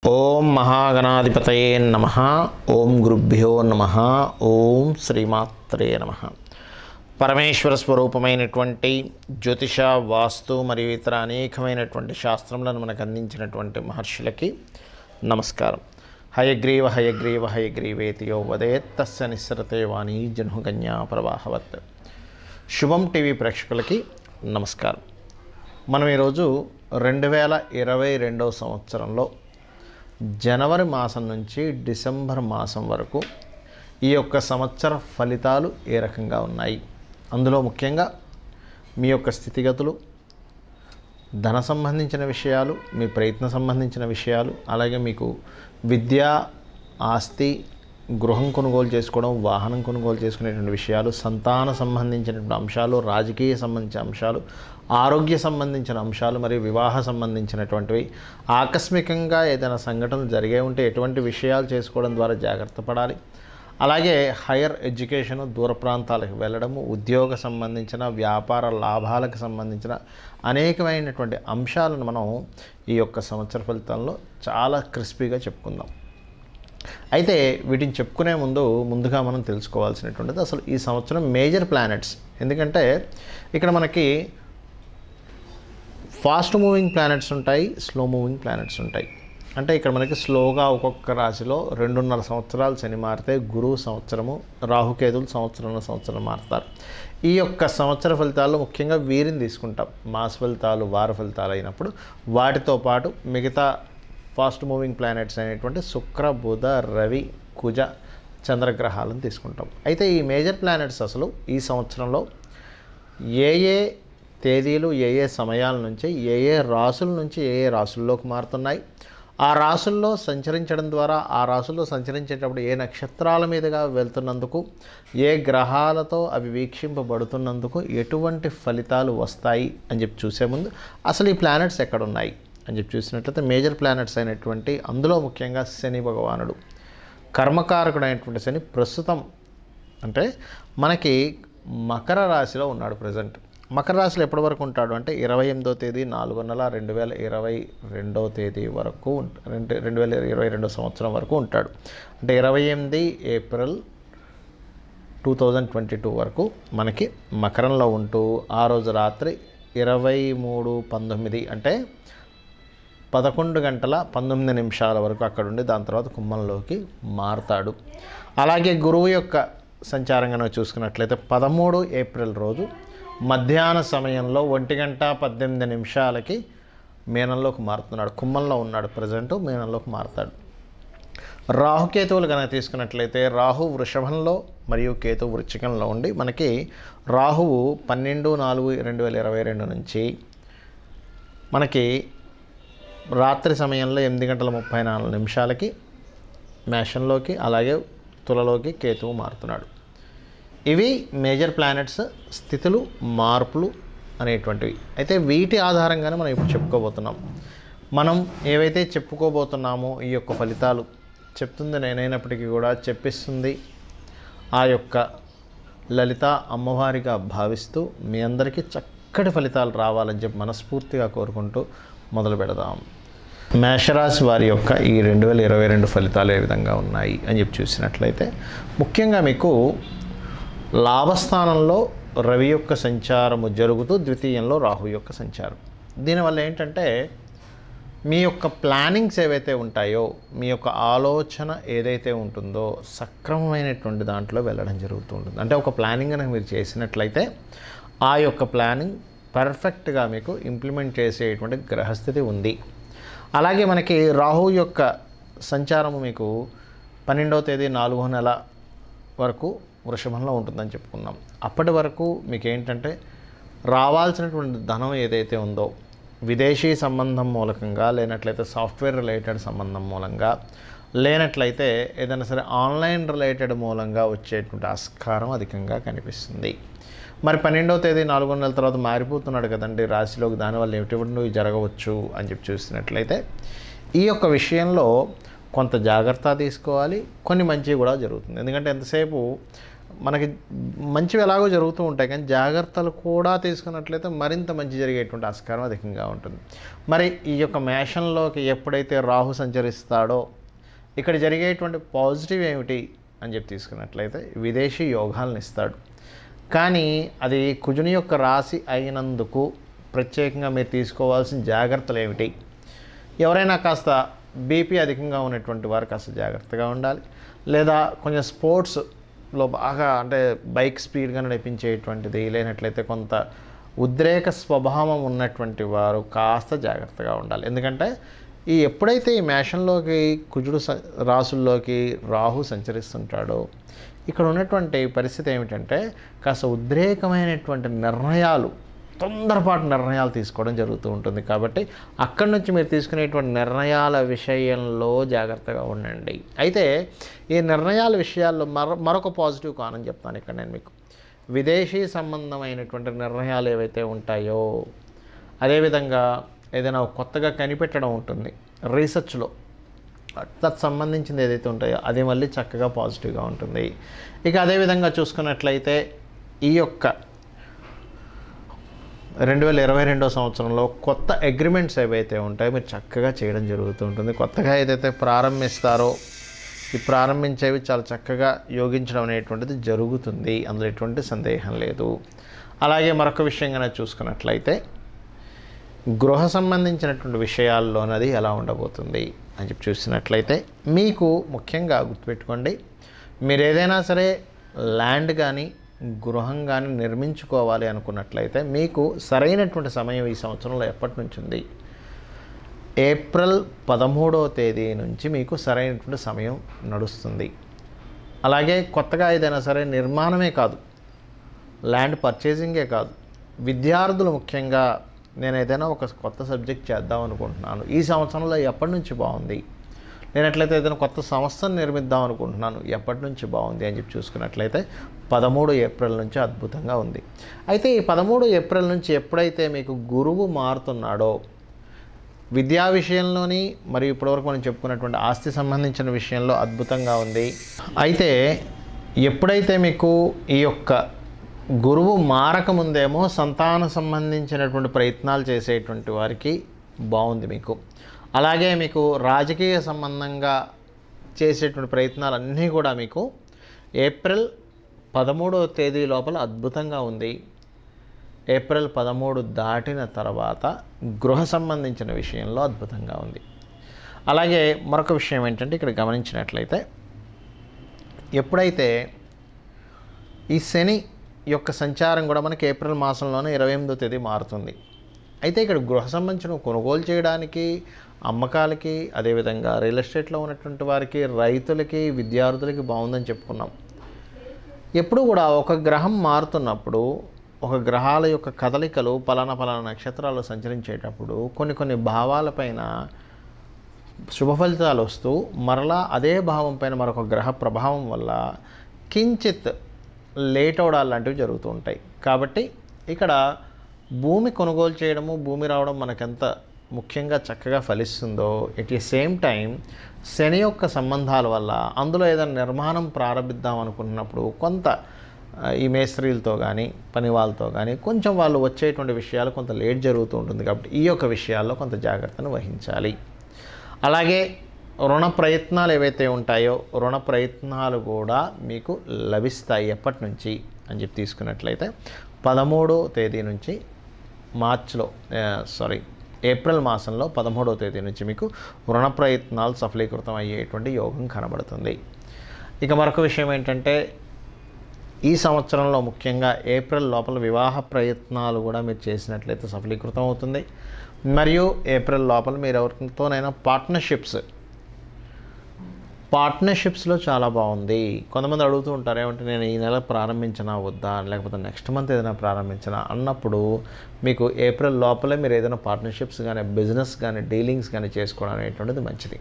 ఓం మహాగణాధిపతయే నమ ఓం గురుభ్యో నమ ఓం శ్రీమాత్రే నమ పరమేశ్వర స్వరూపమైనటువంటి జ్యోతిష వాస్తు మరియు ఇతర అనేకమైనటువంటి శాస్త్రములను మనకు అందించినటువంటి మహర్షులకి నమస్కారం హయగ్రీవ హయగ్రీవ హయగ్రీవేతియో వదేత్ తస్య నిస్సరతే వాణి జన్హుగన్యా ప్రవాహవత్ శుభం టీవీ ప్రేక్షకులకి నమస్కారం మనం ఈరోజు రెండు వేల ఇరవై రెండవ సంవత్సరంలో జనవరి మాసం నుంచి డిసెంబర్ మాసం వరకు ఈ యొక్క సంవత్సర ఫలితాలు ఏ రకంగా ఉన్నాయి అందులో ముఖ్యంగా మీ యొక్క స్థితిగతులు ధన సంబంధించిన విషయాలు మీ ప్రయత్న సంబంధించిన విషయాలు అలాగే మీకు విద్య ఆస్తి గృహం కొనుగోలు చేసుకోవడం వాహనం కొనుగోలు చేసుకునేటువంటి విషయాలు సంతాన సంబంధించినటువంటి అంశాలు రాజకీయ సంబంధించిన అంశాలు ఆరోగ్య సంబంధించిన అంశాలు మరియు వివాహ సంబంధించినటువంటివి ఆకస్మికంగా ఏదైనా సంఘటనలు జరిగే ఉంటే ఎటువంటి విషయాలు చేసుకోవడం ద్వారా జాగ్రత్త పడాలి అలాగే హైయర్ ఎడ్యుకేషన్ దూర ప్రాంతాలకు వెళ్ళడము ఉద్యోగ సంబంధించిన వ్యాపార లాభాలకు సంబంధించిన అనేకమైనటువంటి అంశాలను మనం ఈ యొక్క సంవత్సర ఫలితాల్లో చాలా క్రిస్పీగా చెప్పుకుందాం అయితే వీటిని చెప్పుకునే ముందు ముందుగా మనం తెలుసుకోవాల్సినటువంటిది అసలు ఈ సంవత్సరం మేజర్ ప్లానెట్స్ ఎందుకంటే ఇక్కడ మనకి ఫాస్ట్ మూవింగ్ ప్లానెట్స్ ఉంటాయి స్లో మూవింగ్ ప్లానెట్స్ ఉంటాయి అంటే ఇక్కడ మనకి స్లోగా ఒక్కొక్క రాశిలో రెండున్నర సంవత్సరాలు శని మారితే గురువు సంవత్సరము రాహుకేతులు సంవత్సరం సంవత్సరం మారుతారు ఈ యొక్క సంవత్సర ఫలితాల్లో ముఖ్యంగా వీరిని తీసుకుంటాం మాస ఫలితాలు వార ఫలితాలు అయినప్పుడు వాటితో పాటు మిగతా ఫాస్ట్ మూవింగ్ ప్లానెట్స్ అనేటువంటి శుక్ర బుధ రవి కుజ చంద్రగ్రహాలను తీసుకుంటాం అయితే ఈ మేజర్ ప్లానెట్స్ అసలు ఈ సంవత్సరంలో ఏ ఏ తేదీలు ఏ ఏ సమయాల నుంచి ఏ ఏ రాసుల నుంచి ఏ ఏ రాసుల్లోకి మారుతున్నాయి ఆ రాసుల్లో సంచరించడం ద్వారా ఆ రాసుల్లో సంచరించేటప్పుడు ఏ నక్షత్రాల మీదుగా వెళ్తున్నందుకు ఏ గ్రహాలతో అవి వీక్షింపబడుతున్నందుకు ఎటువంటి ఫలితాలు వస్తాయి అని చెప్పి చూసే ముందు అసలు ఈ ప్లానెట్స్ ఎక్కడున్నాయి అని చెప్పి చూసినట్లయితే మేజర్ ప్లానెట్స్ అయినటువంటి అందులో ముఖ్యంగా శని భగవానుడు కర్మకారకుడైనటువంటి శని ప్రస్తుతం అంటే మనకి మకర రాశిలో ఉన్నాడు ప్రజెంట్ మకర రాశిలో ఎప్పటి వరకు ఉంటాడు అంటే ఇరవై ఎనిమిదో తేదీ నాలుగో నెల రెండు వేల ఇరవై రెండో తేదీ వరకు ఉంట- రెండు రెండు వేల ఇరవై రెండో సంవత్సరం వరకు ఉంటాడు అంటే ఇరవై ఎనిమిది April two thousand twenty two వరకు మనకి మకరంలో ఉంటూ ఆ రోజు రాత్రి ఇరవై మూడు పంతొమ్మిది అంటే పదకొండు గంటల పంతొమ్మిది నిమిషాల వరకు అక్కడ ఉండి దాని తర్వాత కుంభంలోకి మారతాడు అలాగే గురువు యొక్క సంచారంగా చూసుకున్నట్లయితే పదమూడు ఏప్రిల్ రోజు మధ్యాహ్న సమయంలో ఒంటి గంట పద్దెనిమిది నిమిషాలకి మీనంలోకి మారుతున్నాడు కుంభంలో ఉన్నాడు ప్రజెంట్ మీనంలోకి మారుతాడు రాహుకేతువులు కనుక తీసుకున్నట్లయితే రాహు వృషభంలో మరియు కేతు వృచ్చికంలో ఉండి మనకి రాహువు పన్నెండు నాలుగు రెండు వేల ఇరవై రెండు నుంచి మనకి రాత్రి సమయంలో ఎనిమిది గంటల ముప్పై నాలుగు నిమిషాలకి మేషంలోకి అలాగే తులలోకి కేతువు మారుతున్నాడు ఇవి మేజర్ ప్లానెట్స్ స్థితులు మార్పులు అనేటువంటివి అయితే వీటి ఆధారంగానే మనం ఇప్పుడు చెప్పుకోబోతున్నాం మనం ఏవైతే చెప్పుకోబోతున్నామో ఈ యొక్క ఫలితాలు చెప్తుంది నేనైనప్పటికీ కూడా చెప్పిస్తుంది ఆ యొక్క లలిత అమ్మవారిగా భావిస్తూ మీ అందరికీ చక్కటి ఫలితాలు రావాలని చెప్పి మనస్ఫూర్తిగా కోరుకుంటూ మొదలు పెడదాం మేషరాశి వారి యొక్క ఈ రెండు వేల ఇరవై రెండు ఫలితాలు ఏ విధంగా ఉన్నాయి అని చెప్పి చూసినట్లయితే ముఖ్యంగా మీకు లాభస్థానంలో రవి యొక్క సంచారము జరుగుతూ ద్వితీయంలో రాహు యొక్క సంచారం దీనివల్ల ఏంటంటే మీ యొక్క ప్లానింగ్స్ ఏవైతే ఉంటాయో మీ యొక్క ఆలోచన ఏదైతే ఉంటుందో సక్రమమైనటువంటి దాంట్లో వెళ్ళడం జరుగుతూ ఉంటుంది అంటే ఒక ప్లానింగ్ కనుక మీరు చేసినట్లయితే ఆ యొక్క ప్లానింగ్ పర్ఫెక్ట్గా మీకు ఇంప్లిమెంట్ చేసేటువంటి గ్రహస్థితి ఉంది అలాగే మనకి రాహు యొక్క సంచారము మీకు పన్నెండవ తేదీ నాలుగో నెల వరకు వృషభంలో ఉంటుందని చెప్పుకున్నాం అప్పటి వరకు మీకు ఏంటంటే రావాల్సినటువంటి ధనం ఏదైతే ఉందో విదేశీ సంబంధం మూలకంగా లేనట్లయితే సాఫ్ట్వేర్ రిలేటెడ్ సంబంధం మూలంగా లేనట్లయితే ఏదైనా సరే ఆన్లైన్ రిలేటెడ్ మూలంగా వచ్చేటువంటి ఆస్కారం అధికంగా కనిపిస్తుంది మరి పన్నెండవ తేదీ నాలుగో నెలల తర్వాత మారిపోతున్నాడు కదండి రాశిలోకి దానివల్ల ఎటువంటివి జరగవచ్చు అని చెప్పి చూసినట్లయితే ఈ యొక్క విషయంలో కొంత జాగ్రత్త తీసుకోవాలి కొన్ని మంచివి కూడా జరుగుతుంది ఎందుకంటే ఎంతసేపు మనకి మంచివి ఎలాగో జరుగుతూ ఉంటాయి కానీ జాగ్రత్తలు కూడా తీసుకున్నట్లయితే మరింత మంచి జరిగేటువంటి ఆస్కారం అధికంగా ఉంటుంది మరి ఈ యొక్క మేషంలోకి ఎప్పుడైతే రాహు సంచరిస్తాడో ఇక్కడ జరిగేటువంటి పాజిటివ్ ఏమిటి అని చెప్పి తీసుకున్నట్లయితే విదేశీ యోగాలను ఇస్తాడు కానీ అది కుజుని యొక్క రాశి అయినందుకు ప్రత్యేకంగా మీరు తీసుకోవాల్సిన జాగ్రత్తలు ఏమిటి ఎవరైనా కాస్త బీపీ అధికంగా ఉన్నటువంటి వారు కాస్త జాగ్రత్తగా ఉండాలి లేదా కొంచెం స్పోర్ట్స్లో బాగా అంటే బైక్ స్పీడ్గా నడిపించేటువంటిది లేనట్లయితే కొంత ఉద్రేక స్వభావం ఉన్నటువంటి వారు కాస్త జాగ్రత్తగా ఉండాలి ఎందుకంటే ఈ ఎప్పుడైతే ఈ మేషంలోకి కుజుడు స రాసుల్లోకి రాహు సంచరిస్తుంటాడో ఇక్కడ ఉన్నటువంటి పరిస్థితి ఏమిటంటే కాస్త ఉద్రేకమైనటువంటి నిర్ణయాలు తొందరపాటు నిర్ణయాలు తీసుకోవడం జరుగుతూ ఉంటుంది కాబట్టి అక్కడి నుంచి మీరు తీసుకునేటువంటి నిర్ణయాల విషయంలో జాగ్రత్తగా ఉండండి అయితే ఈ నిర్ణయాల విషయాల్లో మరొ మరొక పాజిటివ్ కానని చెప్తాను ఇక్కడ నేను మీకు విదేశీ సంబంధమైనటువంటి నిర్ణయాలు ఏవైతే ఉంటాయో అదేవిధంగా ఏదైనా కొత్తగా కనిపెట్టడం ఉంటుంది రీసెర్చ్లో తత్ సంబంధించింది ఏదైతే ఉంటాయో అది మళ్ళీ చక్కగా పాజిటివ్గా ఉంటుంది ఇక అదేవిధంగా చూసుకున్నట్లయితే ఈ యొక్క రెండు వేల ఇరవై రెండో సంవత్సరంలో కొత్త అగ్రిమెంట్స్ ఏవైతే ఉంటాయో మీరు చక్కగా చేయడం జరుగుతూ ఉంటుంది కొత్తగా ఏదైతే ప్రారంభిస్తారో ఈ ప్రారంభించేవి చాలా చక్కగా యోగించడం అనేటువంటిది జరుగుతుంది అందులో ఎటువంటి సందేహం లేదు అలాగే మరొక విషయంగా చూసుకున్నట్లయితే గృహ సంబంధించినటువంటి విషయాల్లోనది ఎలా ఉండబోతుంది అని చెప్పి చూసినట్లయితే మీకు ముఖ్యంగా గుర్తుపెట్టుకోండి మీరు ఏదైనా సరే ల్యాండ్ కానీ గృహం కానీ నిర్మించుకోవాలి అనుకున్నట్లయితే మీకు సరైనటువంటి సమయం ఈ సంవత్సరంలో ఎప్పటి నుంచి ఉంది ఏప్రిల్ పదమూడవ తేదీ నుంచి మీకు సరైనటువంటి సమయం నడుస్తుంది అలాగే కొత్తగా ఏదైనా సరే నిర్మాణమే కాదు ల్యాండ్ పర్చేసింగే కాదు విద్యార్థులు ముఖ్యంగా నేను ఏదైనా ఒక కొత్త సబ్జెక్ట్ చేద్దాం అనుకుంటున్నాను ఈ సంవత్సరంలో ఎప్పటి నుంచి బాగుంది నేను ఎట్లయితే ఏదైనా కొత్త సంస్థను నిర్మిద్దాం అనుకుంటున్నాను ఎప్పటి నుంచి బాగుంది అని చెప్పి చూసుకున్నట్లయితే పదమూడు ఏప్రిల్ నుంచి అద్భుతంగా ఉంది అయితే ఈ పదమూడు ఏప్రిల్ నుంచి ఎప్పుడైతే మీకు గురువు మారుతున్నాడో విద్యా విషయంలోని మరియు ఇప్పటివరకు మనం చెప్పుకున్నటువంటి ఆస్తి సంబంధించిన విషయంలో అద్భుతంగా ఉంది అయితే ఎప్పుడైతే మీకు ఈ యొక్క గురువు మారక ముందేమో సంతాన సంబంధించినటువంటి ప్రయత్నాలు చేసేటువంటి వారికి బాగుంది మీకు అలాగే మీకు రాజకీయ సంబంధంగా చేసేటువంటి ప్రయత్నాలన్నీ కూడా మీకు ఏప్రిల్ పదమూడవ తేదీ లోపల అద్భుతంగా ఉంది ఏప్రిల్ పదమూడు దాటిన తర్వాత గృహ సంబంధించిన విషయంలో అద్భుతంగా ఉంది అలాగే మరొక విషయం ఏంటంటే ఇక్కడ గమనించినట్లయితే ఎప్పుడైతే ఈ శని యొక్క సంచారం కూడా మనకి ఏప్రిల్ మాసంలోనే ఇరవై ఎనిమిదో తేదీ మారుతుంది అయితే ఇక్కడ గృహ సంబంధించిన కొనుగోలు చేయడానికి అమ్మకాలకి అదేవిధంగా రియల్ ఎస్టేట్లో ఉన్నటువంటి వారికి రైతులకి విద్యార్థులకి బాగుందని చెప్పుకున్నాం ఎప్పుడు కూడా ఒక గ్రహం మారుతున్నప్పుడు ఒక గ్రహాల యొక్క కదలికలు పలానా పలానా నక్షత్రాలు సంచరించేటప్పుడు కొన్ని కొన్ని భావాలపైన శుభ ఫలితాలు వస్తూ మరలా అదే భావం పైన మరొక గ్రహ ప్రభావం వల్ల కించిత్ లేట్ అవడాలు లాంటివి జరుగుతూ ఉంటాయి కాబట్టి ఇక్కడ భూమి కొనుగోలు చేయడము భూమి రావడం మనకెంత ముఖ్యంగా చక్కగా ఫలిస్తుందో ఎట్ ది సేమ్ టైం శని యొక్క సంబంధాల వల్ల అందులో ఏదైనా నిర్మాణం ప్రారంభిద్దాం అనుకున్నప్పుడు కొంత ఆ, ఈ మేస్త్రీలతో కానీ పని వాళ్ళతో కానీ కొంచెం వాళ్ళు వచ్చేటువంటి విషయాలు కొంత లేట్ జరుగుతూ ఉంటుంది కాబట్టి ఈ యొక్క విషయాల్లో కొంత జాగ్రత్తను వహించాలి అలాగే రుణ ప్రయత్నాలు ఏవైతే ఉంటాయో రుణ ప్రయత్నాలు కూడా మీకు లభిస్తాయి ఎప్పటి నుంచి అని చెప్పి తీసుకున్నట్లయితే పదమూడో తేదీ నుంచి మార్చిలో సారీ ఏప్రిల్ మాసంలో పదమూడవ తేదీ నుంచి మీకు రుణ ప్రయత్నాలు సఫలీకృతం అయ్యేటువంటి యోగం కనబడుతుంది ఇక మరొక విషయం ఏంటంటే ఈ సంవత్సరంలో ముఖ్యంగా ఏప్రిల్ లోపల వివాహ ప్రయత్నాలు కూడా మీరు చేసినట్లయితే సఫలీకృతం అవుతుంది మరియు ఏప్రిల్ లోపల మీరు ఎవరితోనైనా పార్ట్నర్షిప్స్ పార్ట్నర్షిప్స్లో చాలా బాగుంది కొంతమంది అడుగుతూ ఉంటారు ఏమంటే నేను ఈ నెల ప్రారంభించినా వద్దా లేకపోతే నెక్స్ట్ మంత్ ఏదైనా ప్రారంభించినా అన్నప్పుడు మీకు ఏప్రిల్ లోపలే మీరు ఏదైనా పార్ట్నర్షిప్స్ కానీ బిజినెస్ కానీ డీలింగ్స్ కానీ చేసుకోవడం అనేటువంటిది మంచిది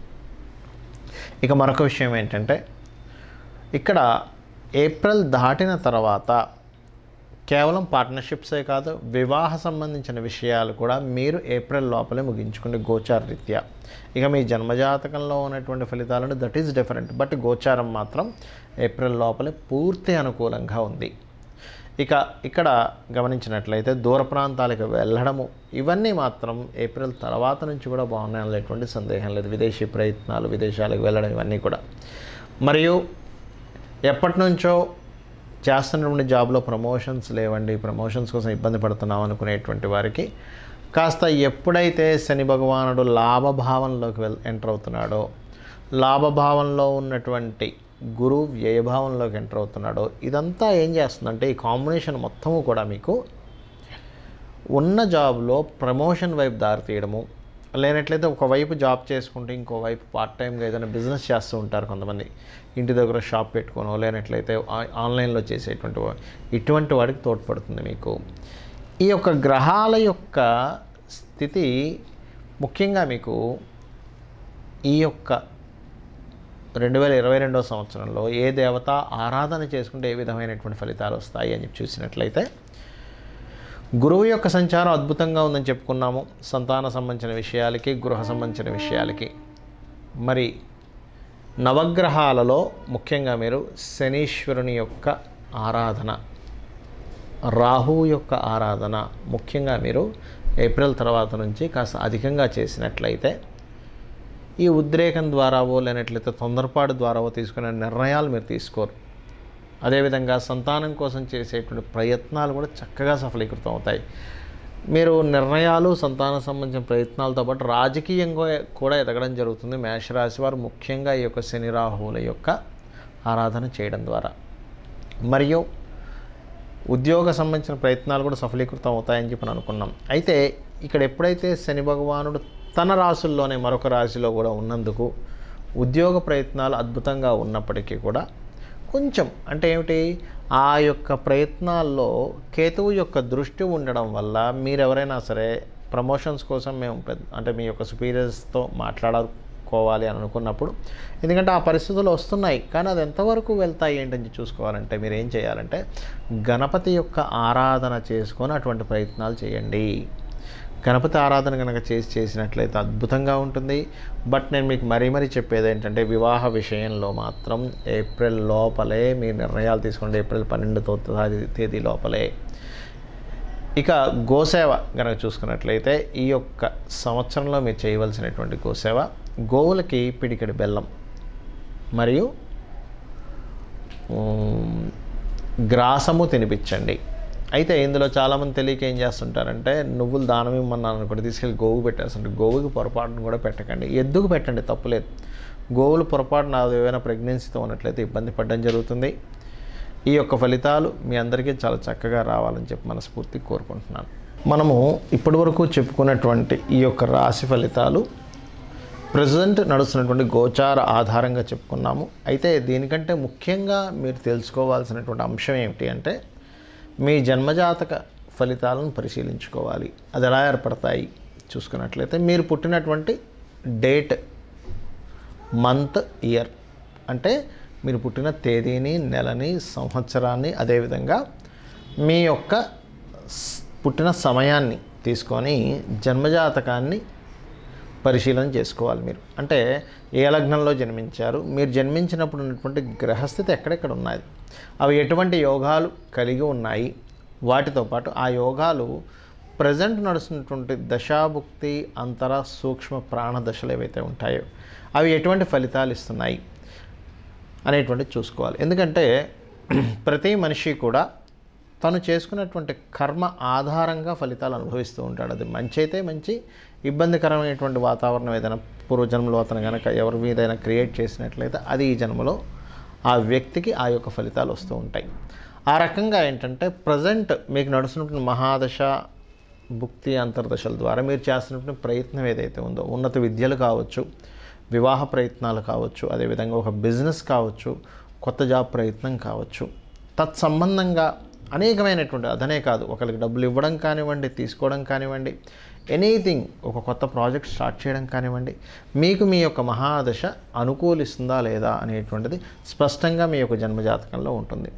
ఇక మరొక విషయం ఏంటంటే ఇక్కడ ఏప్రిల్ దాటిన తర్వాత కేవలం పార్ట్నర్షిప్సే కాదు వివాహ సంబంధించిన విషయాలు కూడా మీరు ఏప్రిల్ లోపలే ముగించుకునే గోచార రీత్యా ఇక మీ జన్మజాతకంలో ఉన్నటువంటి ఫలితాలను దట్ ఈస్ డిఫరెంట్ బట్ గోచారం మాత్రం ఏప్రిల్ లోపలే పూర్తి అనుకూలంగా ఉంది ఇక ఇక్కడ గమనించినట్లయితే దూర ప్రాంతాలకు వెళ్ళడము ఇవన్నీ మాత్రం ఏప్రిల్ తర్వాత నుంచి కూడా బాగున్నాయి అనేటువంటి సందేహం లేదు విదేశీ ప్రయత్నాలు విదేశాలకు వెళ్ళడం ఇవన్నీ కూడా మరియు ఎప్పటి నుంచో చేస్తున్నటువంటి జాబ్లో ప్రమోషన్స్ లేవండి ప్రమోషన్స్ కోసం ఇబ్బంది పడుతున్నాం అనుకునేటువంటి వారికి కాస్త ఎప్పుడైతే శని భగవానుడు లాభభావంలోకి వెల్ ఎంటర్ అవుతున్నాడో లాభభావంలో ఉన్నటువంటి గురువు వ్యయభావంలోకి ఎంటర్ అవుతున్నాడో ఇదంతా ఏం చేస్తుందంటే ఈ కాంబినేషన్ మొత్తము కూడా మీకు ఉన్న జాబ్లో ప్రమోషన్ వైపు దారితీయడము లేనట్లయితే ఒకవైపు జాబ్ చేసుకుంటే ఇంకోవైపు పార్ట్ టైంగా ఏదైనా బిజినెస్ చేస్తూ ఉంటారు కొంతమంది ఇంటి దగ్గర షాప్ పెట్టుకోనో లేనట్లయితే ఆ- ఆన్లైన్లో చేసేటువంటి వా- ఇటువంటి వాడికి తోడ్పడుతుంది మీకు ఈ యొక్క గ్రహాల యొక్క స్థితి ముఖ్యంగా మీకు ఈ యొక్క రెండు వేల ఇరవై రెండవ సంవత్సరంలో ఏ దేవత ఆరాధన చేసుకుంటే ఏ విధమైనటువంటి ఫలితాలు వస్తాయి అని చెప్పి చూసినట్లయితే గురువు యొక్క సంచారం అద్భుతంగా ఉందని చెప్పుకున్నాము సంతాన సంబంధించిన విషయాలకి గృహ సంబంధించిన విషయాలకి మరి నవగ్రహాలలో ముఖ్యంగా మీరు శనీశ్వరుని యొక్క ఆరాధన రాహువు యొక్క ఆరాధన ముఖ్యంగా మీరు ఏప్రిల్ తర్వాత నుంచి కాస్త అధికంగా చేసినట్లయితే ఈ ఉద్రేకం ద్వారావో లేనట్లయితే తొందరపాటు ద్వారావో తీసుకునే నిర్ణయాలు మీరు తీసుకోరు అదేవిధంగా సంతానం కోసం చేసేటువంటి ప్రయత్నాలు కూడా చక్కగా సఫలీకృతం అవుతాయి మీరు నిర్ణయాలు సంతానం సంబంధించిన ప్రయత్నాలతో పాటు రాజకీయంగా కూడా ఎదగడం జరుగుతుంది మేషరాశి వారు ముఖ్యంగా ఈ యొక్క శని రాహువుల యొక్క ఆరాధన చేయడం ద్వారా మరియు ఉద్యోగ సంబంధించిన ప్రయత్నాలు కూడా సఫలీకృతం అవుతాయని చెప్పి అనుకున్నాం అయితే ఇక్కడ ఎప్పుడైతే శని భగవానుడు తన రాశుల్లోనే మరొక రాశిలో కూడా ఉన్నందుకు ఉద్యోగ ప్రయత్నాలు అద్భుతంగా ఉన్నప్పటికీ కూడా కొంచెం అంటే ఏమిటి ఆ యొక్క ప్రయత్నాల్లో కేతువు యొక్క దృష్టి ఉండడం వల్ల మీరు ఎవరైనా సరే ప్రమోషన్స్ కోసం మేము పెద్ద అంటే మీ యొక్క సుపీరియర్స్తో మాట్లాడుకోవాలి అని అనుకున్నప్పుడు ఎందుకంటే ఆ పరిస్థితులు వస్తున్నాయి కానీ అది ఎంతవరకు వెళ్తాయి ఏంటని చూసుకోవాలంటే మీరు ఏం చేయాలంటే గణపతి యొక్క ఆరాధన చేసుకొని అటువంటి ప్రయత్నాలు చేయండి గణపతి ఆరాధన కనుక చేసి చేసినట్లయితే అద్భుతంగా ఉంటుంది బట్ నేను మీకు మరీ మరీ చెప్పేది ఏంటంటే వివాహ విషయంలో మాత్రం ఏప్రిల్ లోపలే మీ నిర్ణయాలు తీసుకోండి ఏప్రిల్ పన్నెండు తేదీ లోపలే ఇక గోసేవ కనుక చూసుకున్నట్లయితే ఈ యొక్క సంవత్సరంలో మీరు చేయవలసినటువంటి గోసేవ గోవులకి పిడికెడు బెల్లం మరియు ఉమ్, గ్రాసము తినిపించండి అయితే ఇందులో చాలామంది తెలియక ఏం చేస్తుంటారంటే నువ్వులు దానం ఇమ్మన్నాను అనుకోండి తీసుకెళ్ళి గోవు పెట్టేస్తుంటారు గోవుకి పొరపాటును కూడా పెట్టకండి ఎద్దుకు పెట్టండి తప్పులేదు గోవులు పొరపాటున ఏదైనా ప్రెగ్నెన్సీతో ఉన్నట్లయితే ఇబ్బంది పడడం జరుగుతుంది ఈ యొక్క ఫలితాలు మీ అందరికీ చాలా చక్కగా రావాలని చెప్పి మనస్ఫూర్తి కోరుకుంటున్నాను మనము ఇప్పటివరకు చెప్పుకున్నటువంటి ఈ యొక్క రాశి ఫలితాలు ప్రజెంట్ నడుస్తున్నటువంటి గోచార ఆధారంగా చెప్పుకున్నాము అయితే దీనికంటే ముఖ్యంగా మీరు తెలుసుకోవాల్సినటువంటి అంశం ఏమిటి అంటే మీ జన్మజాతక ఫలితాలను పరిశీలించుకోవాలి అది ఎలా ఏర్పడతాయి చూసుకున్నట్లయితే మీరు పుట్టినటువంటి డేట్ మంత్ ఇయర్ అంటే మీరు పుట్టిన తేదీని నెలని సంవత్సరాన్ని అదేవిధంగా మీ యొక్క స్- పుట్టిన సమయాన్ని తీసుకొని జన్మజాతకాన్ని పరిశీలన చేసుకోవాలి మీరు అంటే ఏ లగ్నంలో జన్మించారు మీరు జన్మించినప్పుడు ఉన్నటువంటి గ్రహస్థితి ఎక్కడెక్కడ ఉన్నాయి అవి ఎటువంటి యోగాలు కలిగి ఉన్నాయి వాటితో పాటు ఆ యోగాలు ప్రజెంట్ నడుస్తున్నటువంటి దశాభుక్తి అంతర సూక్ష్మ ప్రాణ దశలు ఏవైతే ఉంటాయో అవి ఎటువంటి ఫలితాలు ఇస్తున్నాయి అనేటువంటిది చూసుకోవాలి ఎందుకంటే ప్రతి మనిషి కూడా తను చేసుకున్నటువంటి కర్మ ఆధారంగా ఫలితాలు అనుభవిస్తూ ఉంటాడు అది మంచి అయితే మంచి ఇబ్బందికరమైనటువంటి వాతావరణం ఏదైనా పూర్వజన్మలో అతను కనుక ఎవరి మీదైనా క్రియేట్ చేసినట్లయితే అది ఈ జన్మలో ఆ వ్యక్తికి ఆ యొక్క ఫలితాలు వస్తూ ఉంటాయి ఆ రకంగా ఏంటంటే ప్రజెంట్ మీకు నడుస్తున్నటువంటి మహాదశ భుక్తి అంతర్దశల ద్వారా మీరు చేస్తున్నటువంటి ప్రయత్నం ఏదైతే ఉందో ఉన్నత విద్యలు కావచ్చు వివాహ ప్రయత్నాలు కావచ్చు అదేవిధంగా ఒక బిజినెస్ కావచ్చు కొత్త జాబ్ ప్రయత్నం కావచ్చు తత్సంబంధంగా అనేకమైనటువంటి అదనే కాదు ఒకరికి డబ్బులు ఇవ్వడం కానివ్వండి తీసుకోవడం కానివ్వండి ఎనీథింగ్ ఒక కొత్త ప్రాజెక్ట్ స్టార్ట్ చేయడం కానివ్వండి మీకు మీ యొక్క మహాదశ అనుకూలిస్తుందా లేదా అనేటువంటిది స్పష్టంగా మీ యొక్క జన్మజాతకంలో ఉంటుంది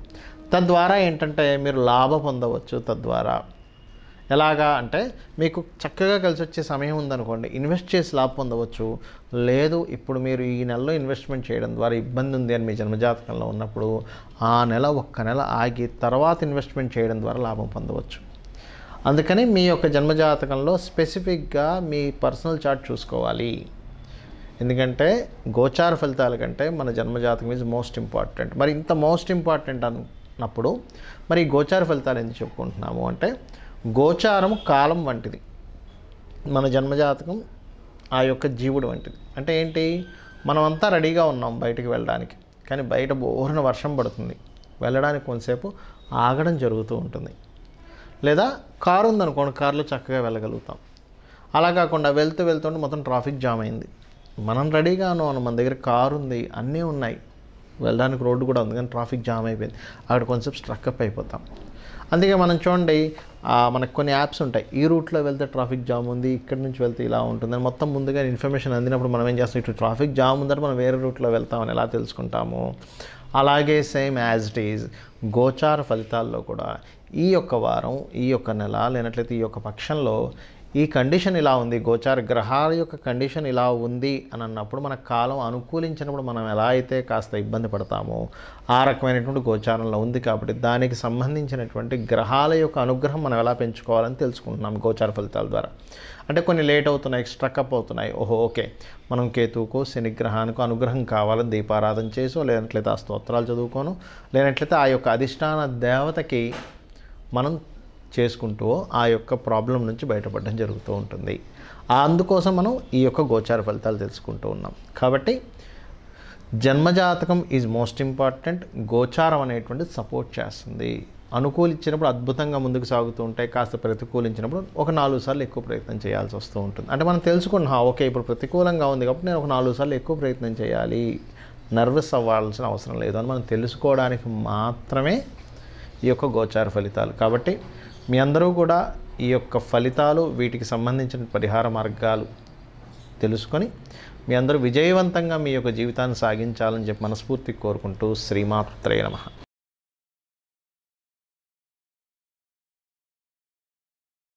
తద్వారా ఏంటంటే మీరు లాభ పొందవచ్చు తద్వారా ఎలాగా అంటే మీకు చక్కగా కలిసి వచ్చే సమయం ఉందనుకోండి ఇన్వెస్ట్ చేసి లాభ పొందవచ్చు లేదు ఇప్పుడు మీరు ఈ నెలలో ఇన్వెస్ట్మెంట్ చేయడం ద్వారా ఇబ్బంది ఉంది అని మీ జన్మజాతకంలో ఉన్నప్పుడు ఆ నెల ఒక్క నెల ఆగి తర్వాత ఇన్వెస్ట్మెంట్ చేయడం ద్వారా లాభం పొందవచ్చు అందుకని మీ యొక్క జన్మజాతకంలో స్పెసిఫిక్గా మీ పర్సనల్ చార్ట్ చూసుకోవాలి ఎందుకంటే గోచార ఫలితాల కంటే మన జన్మజాతకం ఈజ్ మోస్ట్ ఇంపార్టెంట్ మరి ఇంత మోస్ట్ ఇంపార్టెంట్ అన్నప్పుడు మరి ఈ గోచార ఫలితాలు ఎందుకు చెప్పుకుంటున్నాము అంటే గోచారం కాలం వంటిది మన జన్మజాతకం ఆ యొక్క జీవుడు వంటిది అంటే ఏంటి మనమంతా రెడీగా ఉన్నాం బయటికి వెళ్ళడానికి కానీ బయట బోరున వర్షం పడుతుంది వెళ్ళడానికి కొంతసేపు ఆగడం జరుగుతూ ఉంటుంది లేదా కారు ఉందనుకోండి కారులో చక్కగా వెళ్ళగలుగుతాం అలా కాకుండా వెళ్తూ వెళ్తుంటే మొత్తం ట్రాఫిక్ జామ్ అయింది మనం రెడీగా ఉన్నాం మన దగ్గర కారు ఉంది అన్నీ ఉన్నాయి వెళ్ళడానికి రోడ్డు కూడా ఉంది కానీ ట్రాఫిక్ జామ్ అయిపోయింది అక్కడ కొంచెం స్ట్రక్అప్ అయిపోతాం అందుకే మనం చూడండి ఆ, మనకు కొన్ని యాప్స్ ఉంటాయి ఈ రూట్లో వెళ్తే ట్రాఫిక్ జామ్ ఉంది ఇక్కడ నుంచి వెళ్తే ఇలా ఉంటుందని మొత్తం ముందుగా ఇన్ఫర్మేషన్ అందినప్పుడు మనం ఏం చేస్తాం ఇటు ట్రాఫిక్ జామ్ ఉందంటే మనం వేరే రూట్లో వెళ్తామని ఎలా తెలుసుకుంటాము అలాగే సేమ్ యాజ్ ఇట్ ఈజ్ గోచార ఫలితాల్లో కూడా ఈ యొక్క వారం ఈ యొక్క నెల లేనట్లయితే ఈ యొక్క పక్షంలో ఈ కండిషన్ ఇలా ఉంది గోచార గ్రహాల యొక్క కండిషన్ ఇలా ఉంది అని అన్నప్పుడు మన కాలం అనుకూలించినప్పుడు మనం ఎలా అయితే కాస్త ఇబ్బంది పడతామో ఆ రకమైనటువంటి గోచారంలో ఉంది కాబట్టి దానికి సంబంధించినటువంటి గ్రహాల యొక్క అనుగ్రహం మనం ఎలా పెంచుకోవాలని తెలుసుకుంటున్నాం గోచార ఫలితాల ద్వారా అంటే కొన్ని లేట్ అవుతున్నాయి స్ట్రక్అప్ అవుతున్నాయి ఓహో ఓకే మనం కేతువుకో శనిగ్రహానికి అనుగ్రహం కావాలని దీపారాధన చేసో లేనట్లయితే ఆ స్తోత్రాలు చదువుకోను లేనట్లయితే ఆ యొక్క అధిష్టాన దేవతకి మనం చేసుకుంటూ ఆ యొక్క ప్రాబ్లం నుంచి బయటపడడం జరుగుతూ ఉంటుంది ఆ అందుకోసం మనం ఈ యొక్క గోచార ఫలితాలు తెలుసుకుంటూ ఉన్నాం కాబట్టి జన్మజాతకం ఈజ్ మోస్ట్ ఇంపార్టెంట్ గోచారం అనేటువంటిది సపోర్ట్ చేస్తుంది అనుకూలించినప్పుడు అద్భుతంగా ముందుకు సాగుతూ ఉంటాయి కాస్త ప్రతికూలించినప్పుడు ఒక నాలుగు సార్లు ఎక్కువ ప్రయత్నం చేయాల్సి వస్తూ ఉంటుంది అంటే మనం తెలుసుకున్నాం ఓకే ఇప్పుడు ప్రతికూలంగా ఉంది కాబట్టి నేను ఒక నాలుగు సార్లు ఎక్కువ ప్రయత్నం చేయాలి నర్వస్ అవ్వాల్సిన అవసరం లేదు అని మనం తెలుసుకోవడానికి మాత్రమే ఈ యొక్క గోచార ఫలితాలు కాబట్టి మీ అందరూ కూడా ఈ యొక్క ఫలితాలు వీటికి సంబంధించిన పరిహార మార్గాలు తెలుసుకొని మీ అందరూ విజయవంతంగా మీ యొక్క జీవితాన్ని సాగించాలని చెప్పి మనస్ఫూర్తి కోరుకుంటూ శ్రీమాత్రే నమః